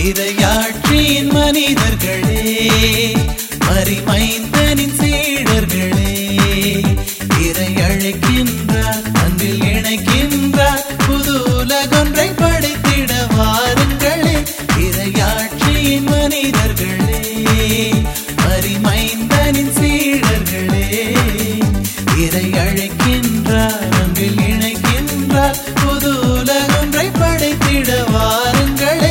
இரையாட்சியின் மனிதர்களே மறிமைந்தனின் சீடர்களே இறை அழைக்கின்றார் அன்பில் இணைக்கின்றார் புது உலகொன்றை படைத்திட வாருங்களே இரையாட்சியின் மனிதர்களே மறிமைந்தனின் சீடர்களே இறை அழைக்கின்றார் அன்பில் இணைக்கின்றார் புது உலகொன்றை படைத்திட வாருங்களே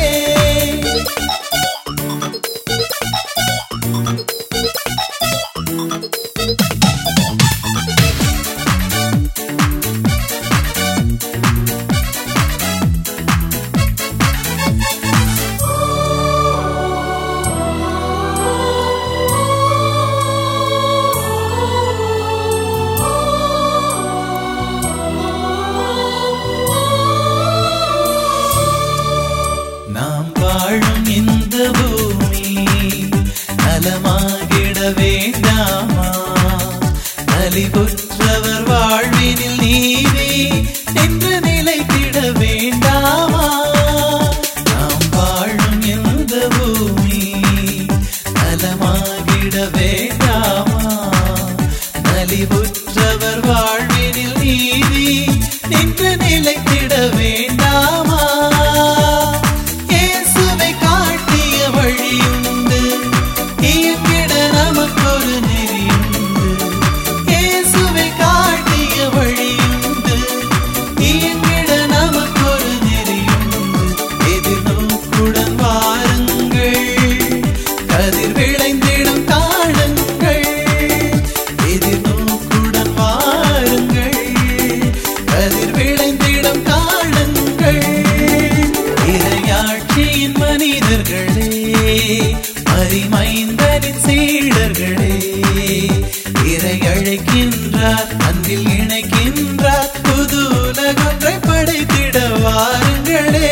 நாம் வாழும் இந்த பூமி நலமாகிட வேண்டாமா நலிபுற்றவர் வாழ்வினில் நீதி என்று நிலைத்திட வேண்டாமா நாம் வாழும் இந்த பூமி நலமாகிட வேண்டாமா நலிபுற்றவர் வாழ்வினில் நீதி நின்று நிலைத்திட வேண்டாமா இயேசுவை காட்டிய வழியுண்டு இயங்கிட நமக்கொரு நெறியுண்டு இயேசுவை காட்டிய வழியுண்டு இயங்கிட நமக்கொரு நெறியுண்டு எதிர்நோக்குடன் வாருங்கள் கதிர் விளைந்திடும் காணுங்கள் எதிர்நோக்குடன் வாருங்கள் கதிர் விளைந்திடும் காணுங்கள் இரையாட்சியின் மனிதர்களே மறிமைந்தனின் சீடர்களே இறை அழைக்கின்றார் அன்பில் இணைக்கின்றார் புது உலகொன்றை படைத்திட வாருங்களே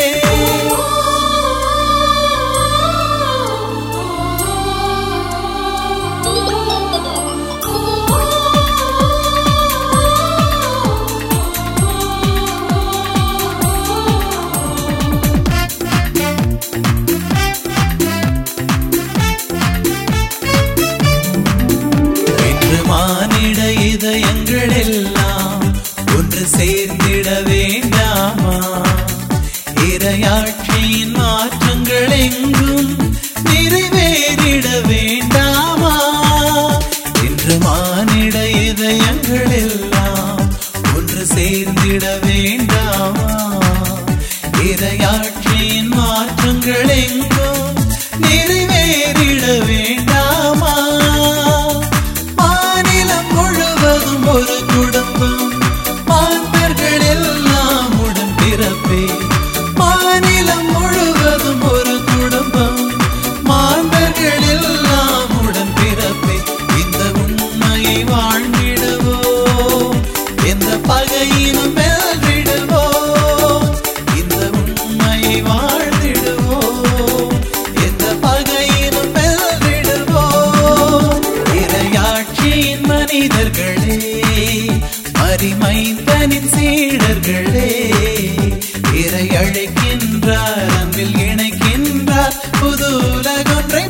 இன்று மானிட இதயங்கள் எல்லாம் ஒன்று சேர்ந்திட வேண்டாமா இரையாட்சியின் மாற்றங்கள் எங்கும் நிறைவேறிட வேண்டாமா இன்று மானிட இதயங்கள் எல்லாம் ஒன்று சேர்ந்திட வேண்டாமா இரையாட்சியின் மாற்றங்கள் எங்கும் நிறைவேறிட வேண்டாமா மாநிலம் முழுவதும் ஒரு குடும்பம் மாந்தர்கள் எல்லாம் உடன் பிறப்பே மாநிலம் முழுவதும் ஒரு குடும்பம் மாந்தர்கள் எல்லாம் உடன் பிறப்பே இந்த உண்மையை வாழ்ந்திடுவோம் எந்த பகையினும் வென்றிடுவோம் இந்த உண்மையை வாழ்ந்திடுவோம் எந்த பகையினும் வென்றிடுவோம் இரையாட்சியின் மனிதர்களே மறிமைந்தனின் சீடர்களே இறை அழைக்கின்றார் அன்பில் இணைக்கின்றார் புது உலகொன்றை